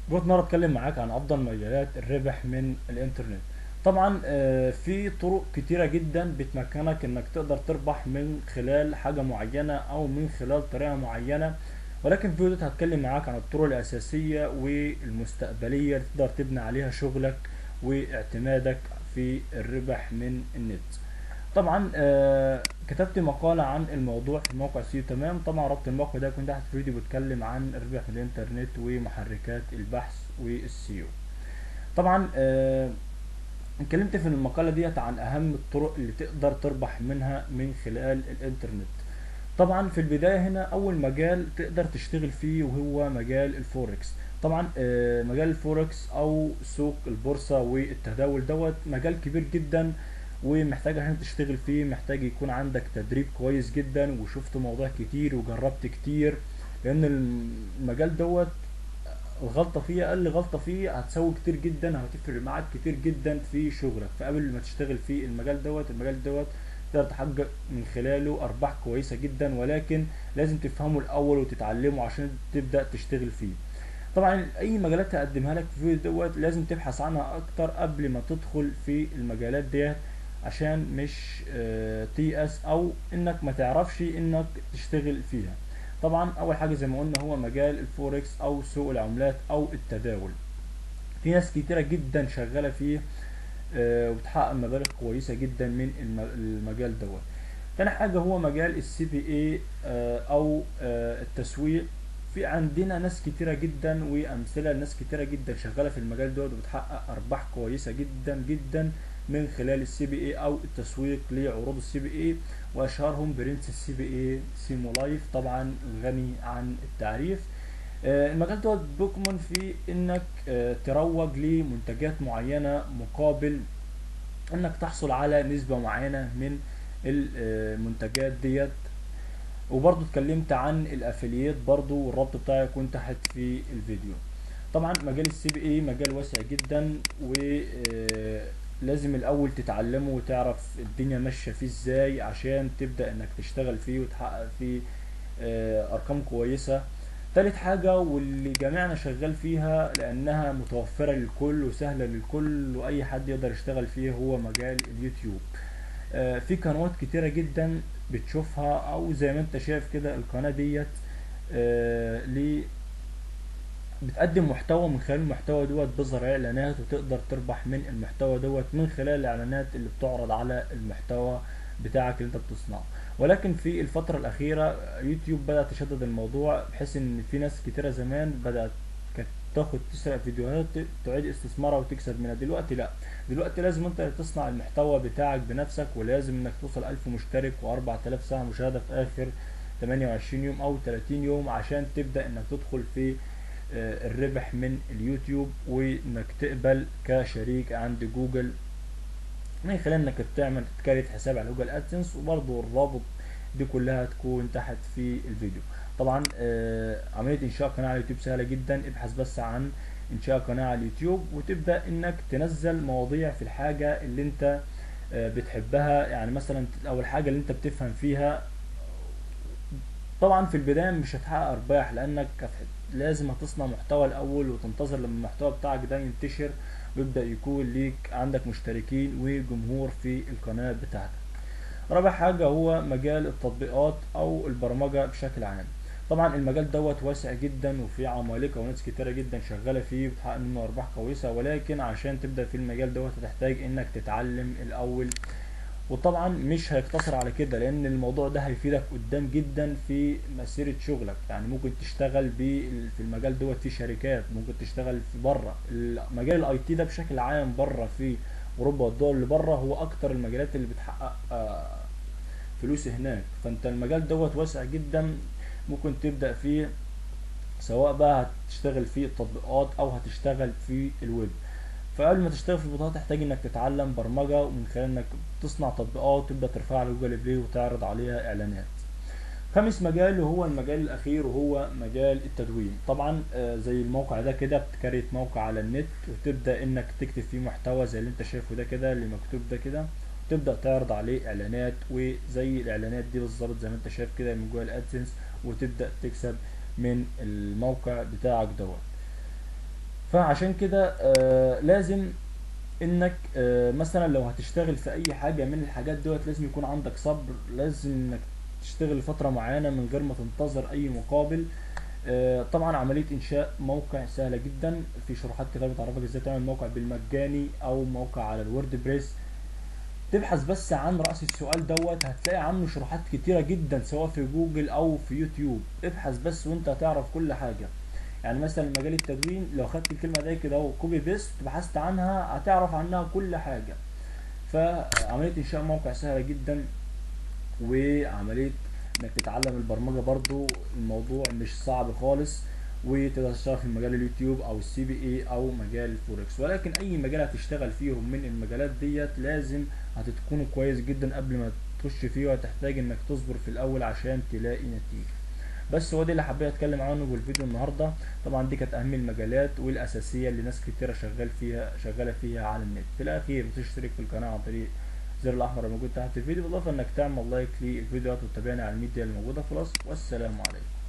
جوت مرة اتكلم معاك عن افضل مجالات الربح من الانترنت طبعا آه، في طرق كتيرة جدا بتمكنك انك تقدر تربح من خلال حاجة معينة او من خلال طريقة معينة ولكن في فيديو هتكلم معاك عن الطرق الاساسية والمستقبلية اللي تقدر تبني عليها شغلك واعتمادك في الربح من النت طبعا آه، كتبت مقالة عن الموضوع في موقع سيو تمام طبعا ربط الموقع ده يكون تحت الفيديو بيتكلم عن الربح من الانترنت ومحركات البحث والسيو طبعا آه، اتكلمت في المقالة ديت عن أهم الطرق اللي تقدر تربح منها من خلال الإنترنت طبعا في البداية هنا أول مجال تقدر تشتغل فيه وهو مجال الفوركس طبعا آه، مجال الفوركس أو سوق البورصة والتداول دوت مجال كبير جدا ومحتاج عشان تشتغل فيه محتاج يكون عندك تدريب كويس جدا وشفت مواضيع كتير وجربت كتير لأن المجال دوت الغلطة فيه أقل غلطة فيه هتسوي كتير جدا هتفرق معاك كتير جدا في شغلك فقبل ما تشتغل في المجال دوت المجال دوت تقدر تحقق من خلاله أرباح كويسة جدا ولكن لازم تفهمه الأول وتتعلمه عشان تبدأ تشتغل فيه طبعا أي مجالات هقدمها لك في الفيديو دوت لازم تبحث عنها أكتر قبل ما تدخل في المجالات ديت عشان مش آه، تيأس أو إنك ما تعرفش إنك تشتغل فيها طبعا اول حاجه زي ما قلنا هو مجال الفوركس او سوق العملات او التداول في ناس كتيره جدا شغاله فيه آه، وبتحقق مبالغ كويسه جدا من الم- المجال دوت تاني حاجه هو مجال السي بي اي او آه، التسويق في عندنا ناس كتيره جدا وامثله لناس كتيره جدا شغاله في المجال دوت وبتحقق ارباح كويسه جدا جدا من خلال السي بي اي او التسويق لعروض السي بي اي واشهرهم برنس السي بي اي سيمو لايف طبعا غني عن التعريف آه، المجال دوت بيكمن في انك آه، تروج لمنتجات معينه مقابل انك تحصل على نسبه معينه من المنتجات ديت وبرضو اتكلمت عن الافiliate برضو والرابط بتاعي يكون تحت في الفيديو طبعا مجال السي بي اي مجال واسع جدا ولازم الاول تتعلمه وتعرف الدنيا ماشيه فيه ازاي عشان تبدا انك تشتغل فيه وتحقق فيه آه، ارقام كويسه تالت حاجة واللي جميعنا شغال فيها لأنها متوفرة للكل وسهلة للكل وأي حد يقدر يشتغل فيها هو مجال اليوتيوب آه، في قنوات كتيرة جدا بتشوفها أو زي ما أنت شايف كده القناة ديت آه، ليه بتقدم محتوى من خلال المحتوى دوت بيظهر اعلانات وتقدر تربح من المحتوى دوت من خلال الاعلانات اللي بتعرض على المحتوى بتاعك اللي انت بتصنعه ولكن في الفترة الأخيرة يوتيوب بدأ تشدد الموضوع بحيث إن في ناس كتيرة زمان بدأت كانت تاخد تسرق فيديوهات تعيد استثمارها وتكسب منها دلوقتي لا دلوقتي لازم انت تصنع المحتوى بتاعك بنفسك ولازم انك توصل 1000 مشترك و4000 ساعة مشاهدة في آخر 28 يوم أو 30 يوم عشان تبدأ انك تدخل في آه، الربح من اليوتيوب وانك تقبل كشريك عند جوجل من خلال انك بتعمل تكريت حساب على جوجل ادسنس وبرضه الرابط دي كلها تكون تحت في الفيديو طبعا آه، عمليه انشاء قناه على اليوتيوب سهله جدا ابحث بس عن انشاء قناه على اليوتيوب وتبدا انك تنزل مواضيع في الحاجه اللي انت آه، بتحبها يعني مثلا او الحاجه اللي انت بتفهم فيها طبعا في البدايه مش هتحقق ارباح لانك هت- لازم هتصنع محتوى الاول وتنتظر لما المحتوى بتاعك ده ينتشر ويبدا يكون ليك عندك مشتركين وجمهور في القناه بتاعتك رابع حاجه هو مجال التطبيقات او البرمجه بشكل عام طبعا المجال دوت واسع جدا وفي عمالقه وناس كتيره جدا شغاله فيه وبتحقق منه ارباح كويسه ولكن عشان تبدا في المجال دوت هتحتاج انك تتعلم الاول وطبعا مش هيقتصر على كده لان الموضوع ده هيفيدك قدام جدا في مسيرة شغلك يعني ممكن تشتغل بال- في المجال دوت في شركات ممكن تشتغل في بره مجال الاي تي ده بشكل عام بره في اوروبا والدول اللي بره هو اكتر المجالات اللي بتحقق آه، فلوس هناك فانت المجال دوت واسع جدا ممكن تبدأ فيه سواء بقى هتشتغل في التطبيقات او هتشتغل في الويب فقبل ما تشتغل في البطاقة تحتاج انك تتعلم برمجة ومن خلال انك تصنع تطبيقات وتبدأ ترفعها على جوجل بلاي وتعرض عليها اعلانات خامس مجال وهو المجال الاخير وهو مجال التدوين طبعا آه، زي الموقع ده كده بتكريت موقع على النت وتبدأ انك تكتب فيه محتوى زي اللي انت شايفه ده كده اللي مكتوب ده كده تبدأ تعرض عليه اعلانات وزي الاعلانات دي بالظبط زي ما انت شايف كده من جوجل ادسنس وتبدأ تكسب من الموقع بتاعك دوت فعشان كده آه، لازم انك آه، مثلا لو هتشتغل في اي حاجه من الحاجات دوت لازم يكون عندك صبر لازم انك تشتغل لفتره معينه من غير ما تنتظر اي مقابل آه، طبعا عمليه انشاء موقع سهله جدا في شروحات كتاب بتعرفك ازاي تعمل موقع بالمجاني او موقع على الورد بريس تبحث بس عن رأس السؤال دوت هتلاقي عنه شروحات كتيرة جدا سواء في جوجل او في يوتيوب ابحث بس وانت هتعرف كل حاجة يعني مثلا مجال التدوين لو خدت الكلمة دي كده وكوبي بيست بحثت عنها هتعرف عنها كل حاجة فعملية انشاء موقع سهلة جدا وعملية انك تتعلم البرمجة برضو الموضوع مش صعب خالص وتقدر تشتغل في مجال اليوتيوب او السي بي اي او مجال الفوركس ولكن اي مجال هتشتغل فيهم من المجالات ديت لازم هتكون كويس جدا قبل ما تخش فيه وهتحتاج انك تصبر في الاول عشان تلاقي نتيجة بس هو ده اللي حبيت اتكلم عنه بالفيديو النهارده طبعا دي كانت اهم المجالات والاساسيه اللي ناس كتيره شغال فيها شغاله فيها على النت في الاخير تشترك في القناه عن طريق الزر الاحمر الموجود تحت الفيديو بالاضافه انك تعمل لايك للفيديوهات وتتابعني على الميديا الموجوده في الوصف والسلام عليكم